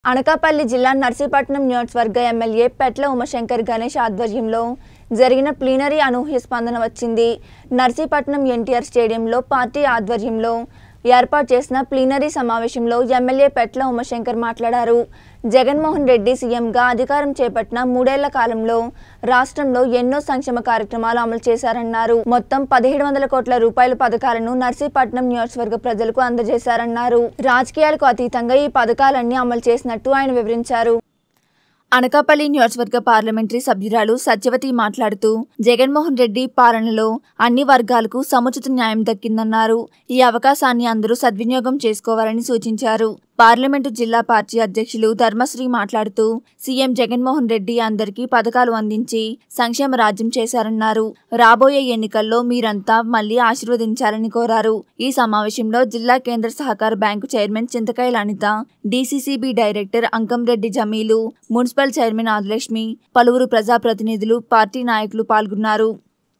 అనకాపల్లి జిల్లా నర్సీపట్నం నియోజకవర్గ ఎమ్మెల్యే పెట్ల ఉమాశంకర్ గణేష్ ఆధ్వర్యంలో జరిగిన ప్లీనరీ అనూహ్య స్పందన వచ్చింది నర్సీపట్నం ఎన్టీఆర్ స్టేడియంలో పార్టీ ఆధ్వర్యంలో ఏర్పాటు చేసిన ప్లీనరీ సమావేశంలో ఎమ్మెల్యే పెట్ల ఉమాశంకర్ మాట్లాడారు జగన్మోహన్ రెడ్డి సీఎంగా అధికారం చేపట్టిన మూడేళ్ల కాలంలో రాష్ట్రంలో ఎన్నో సంక్షేమ కార్యక్రమాలు అమలు చేశారన్నారు మొత్తం పదిహేడు వందల కోట్ల రూపాయల పథకాలను నర్సీపట్నం నియోజకవర్గ ప్రజలకు అందజేశారన్నారు రాజకీయాలకు అతీతంగా ఈ పథకాలన్నీ అమలు చేసినట్టు ఆయన వివరించారు అనకాపల్లి నియోజకవర్గ పార్లమెంటరీ సభ్యురాలు సత్యవతి మాట్లాడుతూ జగన్మోహన్ రెడ్డి పాలనలో అన్ని వర్గాలకు సముచిత న్యాయం దక్కిందన్నారు ఈ అవకాశాన్ని అందరూ సద్వినియోగం చేసుకోవాలని సూచించారు పార్లమెంటు జిల్లా పార్టీ అధ్యక్షులు ధర్మశ్రీ మాట్లాడుతూ సీఎం జగన్మోహన్ రెడ్డి అందరికీ పథకాలు అందించి సంక్షేమ రాజ్యం చేశారన్నారు రాబోయే ఎన్నికల్లో మీరంతా మళ్లీ ఆశీర్వదించాలని కోరారు ఈ సమావేశంలో జిల్లా కేంద్ర సహకార bank chairman Chintakayala Anitha DCCB director Ankamreddy Jameelu municipal chairman Adilakshmi పలువురు ప్రజాప్రతినిధులు పార్టీ నాయకులు పాల్గొన్నారు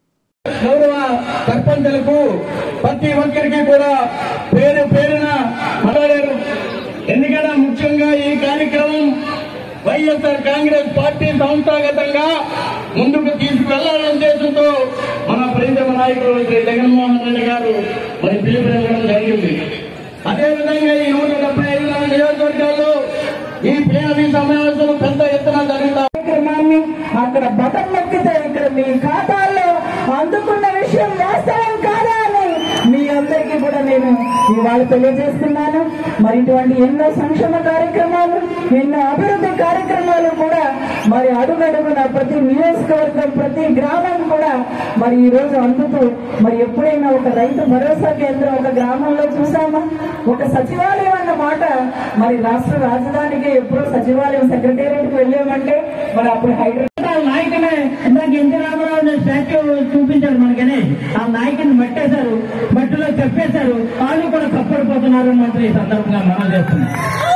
గౌరవ సర్పంచులకు ప్రతి ఒక్కరికి కూడా పేరు పేరున మాట్లాడారు ఎందుకంటే ముఖ్యంగా ఈ కార్యక్రమం వైఎస్ఆర్ కాంగ్రెస్ పార్టీ సంస్థాగతంగా ముందుకు తీసుకువెళ్లాలనే ఉద్దేశంతో మన ప్రీతమ నాయకులు శ్రీ జగన్మోహన్ రెడ్డి గారు మరి పిలుపునివ్వడం జరిగింది అదేవిధంగా ఈ నూట డెబ్బై ఐదు మంది నియోజకవర్గాల్లో ఈ ప్లేనరీ సమావేశం పెద్ద ఎత్తున జరుగుతా కార్యక్రమాన్ని అక్కడ బటన్ నొక్కితే ఇక్కడ మీ ఖాతాల్లో అందుకున్న విషయం వాస్తవం కాదా అని మీ అందరికీ కూడా నేను ఇవాళ తెలియజేస్తున్నాను మరి ఇటువంటి ఎన్నో సంక్షేమ కార్యక్రమాలు ఎన్నో అభివృద్ధి కార్యక్రమాలు కూడా మరి అడుగడుగున ప్రతి నియోజకవర్గం ప్రతి గ్రామం కూడా మరి ఈ రోజు అందుతూ మరి ఎప్పుడైనా ఒక రైతు భరోసా కేంద్రం ఒక గ్రామంలో చూసామా ఒక సచివాలయం అన్న మాట మరి రాష్ట్ర రాజధానికి ఎప్పుడో సచివాలయం సెక్రటేరియట్ వెళ్ళామంటే మరి అప్పుడు హైదరాబాద్ నాయకునే ఇందాక ఎన్టీ రామారావు స్టాచ్యూ చూపించారు మనకని ఆ నాయకుని మట్టేశారు మట్టిలో చెప్పేశారు వాళ్ళు కూడా తప్పడిపోతున్నారు అని మాత్రం ఈ సందర్భంగా మనం చేస్తున్నాం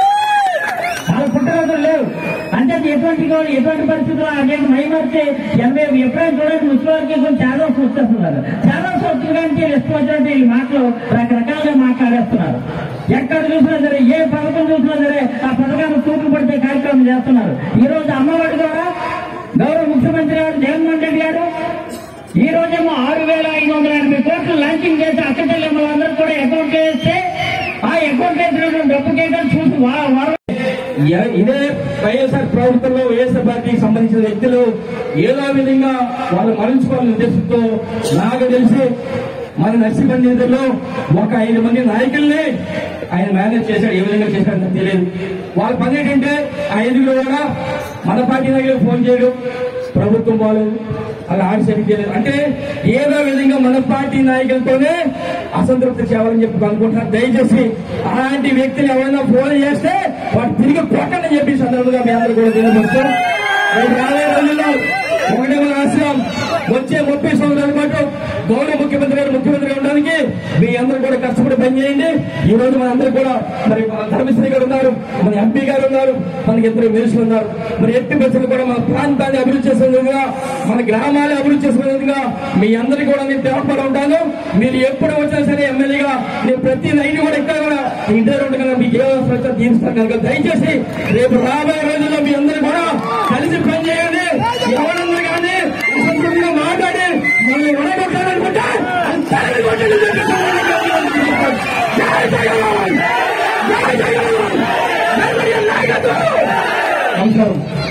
వాళ్ళ పుట్టగతులు లేవు అంటే ఎటువంటి ఎటువంటి పరిస్థితుల్లో అనేక మైమర్చి ఎనభై ఎప్పుడైనా చూడండి ముసలివారికి కొంచెం చాలా వచ్చేస్తున్నారు చాలా వచ్చి కానీ ఇష్టం వచ్చినట్టు ఈ మాటలు రకరకాలుగా మాట్లాడేస్తున్నారు ఎక్కడ చూసినా సరే ఏ పథకం చూసినా సరే ఆ పథకాన్ని తూపు పడితే కార్యక్రమం చేస్తున్నారు ఈ రోజు అమ్మఒడి ద్వారా గౌరవ ముఖ్యమంత్రి గారు జగన్మోహన్ రెడ్డి గారు ఈ రోజేమో ఆరు వేల ఐదు వందల ఎనభై కోట్లు లాంచింగ్ చేసి అక్కచెల్లెమ్మలు అందరూ కూడా అకౌంట్ వేస్తే ఆ అకౌంట్ వేసినటువంటి డబ్బు కేటాలు చూసి వా- వారు ఇ- ఇదే వైఎస్ఆర్ ప్రభుత్వంలో వైఎస్ఆర్ పార్టీకి సంబంధించిన వ్యక్తులు ఏదో విధంగా వాళ్ళు మరణించుకోవాలనే ఉద్దేశంతో నాకు తెలిసి మన నర్సింహంలో ఒక ఐదు మంది నాయకుల్ని ఆయన మేనేజ్ చేశాడు ఏ విధంగా చేశాడో నాకు తెలియదు వాళ్ళ పని ఏంటంటే ఆ ఐదుగురు కూడా మన పార్టీ దగ్గర ఫోన్ చేయడం ప్రభుత్వం బాలేదు అలా ఆడిసరికి చేయలేదు అంటే ఏదో విధంగా మన పార్టీ నాయకులతోనే అసంతృప్తి చేయాలని చెప్పి అనుకుంటున్నారు దయచేసి అలాంటి వ్యక్తులు ఎవరైనా ఫోన్ చేస్తే వాడు తిరిగి కొట్టని చెప్పి ఈ సందర్భంగా మీ అందరూ కూడా తెలియపరుస్తాం రేపు రాబోయే రోజుల్లో ఒకటే మన ఆశ్రయం వచ్చే ముప్పై సంవత్సరాల పాటు గౌరవ ముఖ్యమంత్రి గారు ముఖ్యమంత్రిగా ఉండడానికి మీ అందరూ కూడా కష్టపడి పనిచేయండి ఈ రోజు మన అందరూ కూడా మరి మన ధర్మశ్రీ గారు ఉన్నారు మన ఎంపీ గారు ఉన్నారు మనకి ఇద్దరు మినిస్టర్లు ఉన్నారు మరి ఎట్టి బస్సులు కూడా మన ప్రాంతాన్ని అభివృద్ధి చేసే విధంగా మన గ్రామాన్ని అభివృద్ధి చేసే విధంగా మీ అందరికీ కూడా నేను తేపడి ఉంటాను మీరు ఎప్పుడు వచ్చినా సరే ఎమ్మెల్యేగా నేను ప్రతి నైట్ కూడా ఇక్కడ కూడా ఇంటి దగ్గర ఉండగా మీకు ఏ అవసరం తీరుస్తాను కనుక దయచేసి రేపు రాబోయే రోజుల్లో మీ అందరూ కూడా కలిసి పనిచేయండి ఎవరందరూ కానీ అసంతృప్తిగా మాట్లాడి మనం విడగొట్టాలనుకుంటే అది తరిమి కొట్టండి అని చెప్పి సందర్భంగా జై జగన్! జై జగన్! జై జగన్ నాయకత్వం! నమస్కారం